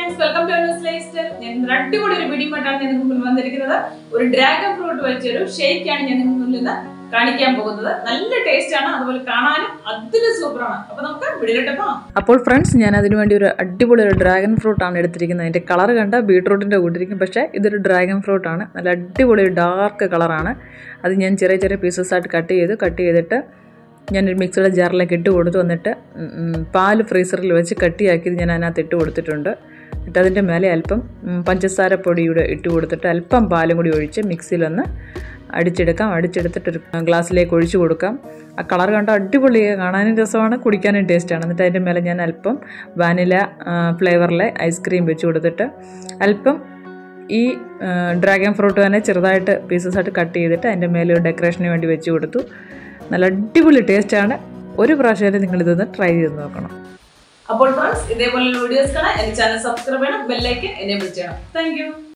friends welcome to news Leicester ഞാൻ ഇന്ന് അടിപൊളി ഒരു വീഡിയോമായിട്ടാണ് ഞാൻ നിങ്ങൾക്ക് മുന്നിൽ വന്നിരിക്കുന്നത് ഒരു ഡ്രാഗൺ ഫ്രൂട്ട് വെച്ചൊരു ഷേക്കാണ് ഞാൻ നിങ്ങൾക്ക് മുന്നിൽ നിന്ന് കാണിക്കാൻ പോകുന്നത് നല്ല ടേസ്റ്റ് ആണ് അതുപോലെ കാണാനും അതിന് സൂപ്പറാണ് അപ്പൊ നമുക്ക് വീഡിയോയിലോട്ട് പോകാം അപ്പോൾ ഫ്രണ്ട്സ് ഞാൻ അതിനു വേണ്ടി ഒരു അടിപൊളി ഒരു ഡ്രാഗൺ ഫ്രൂട്ട് ആണ് എടുത്തിരിക്കുന്നത് അതിൻ്റെ കളർ കണ്ട ബീട്രൂട്ടിൻ്റെ കൂട്ടിരിക്കും പക്ഷേ ഇതൊരു ഡ്രാഗൺ ഫ്രൂട്ട് ആണ് നല്ല അടിപൊളി ഡാർക്ക് കളറാണ് അത് ഞാൻ ചെറിയ ചെറിയ പീസസ് ആയിട്ട് കട്ട് ചെയ്തു കട്ട് ചെയ്തിട്ട് ഞാനൊരു മിക്സിയുടെ ജാറിലേക്ക് ഇട്ട് കൊടുത്തു വന്നിട്ട് ഉം, ഉം, പാല് ഫ്രീസറിൽ വെച്ച് കട്ടിയാക്കിയത് ഞാൻ അതിനകത്ത് ഇട്ട് കൊടുത്തിട്ടുണ്ട് എന്നിട്ട് അതിൻ്റെ മേലെ അല്പം ഉം, പഞ്ചസാര പൊടിയൂടെ ഇട്ട് കൊടുത്തിട്ട് അല്പം പാലും കൂടി ഒഴിച്ച് മിക്സിയിലൊന്ന് അടിച്ചെടുക്കാം അടിച്ചെടുത്തിട്ട് ഒരു ഗ്ലാസ്സിലേക്ക് ഒഴിച്ചു കൊടുക്കാം ആ കളർ കണ്ട അടിപൊളിയാണ് കാണാനും രസമാണ് കുടിക്കാനും ടേസ്റ്റാണ് എന്നിട്ട് അതിൻ്റെ മേലെ ഞാൻ അല്പം വാനില ഫ്ലേവറിലെ ഐസ്ക്രീം വെച്ച് കൊടുത്തിട്ട് അല്പം ഈ ഡ്രാഗൺ ഫ്രൂട്ട് തന്നെ ചെറുതായിട്ട് പീസസ് ആയിട്ട് കട്ട് ചെയ്തിട്ട് അതിൻ്റെ മേലെ ഒരു ഡെക്കറേഷന് വേണ്ടി വെച്ച് കൊടുത്തു നല്ല അടിപൊളി ടേസ്റ്റാണ് ഒരു പ്രാവശ്യം നിങ്ങൾ ഇതൊന്ന് ട്രൈ ചെയ്ത് നോക്കണം അപ്പോൾ ഫ്രണ്ട്സ് ഇതേപോലുള്ള വീഡിയോസ് കാണാൻ എന്റെ ചാനൽ സബ്സ്ക്രൈബ് ചെയ്യണം ബെല്ലൈക്കൻ എന്നെ വിളിച്ചണം താങ്ക് യു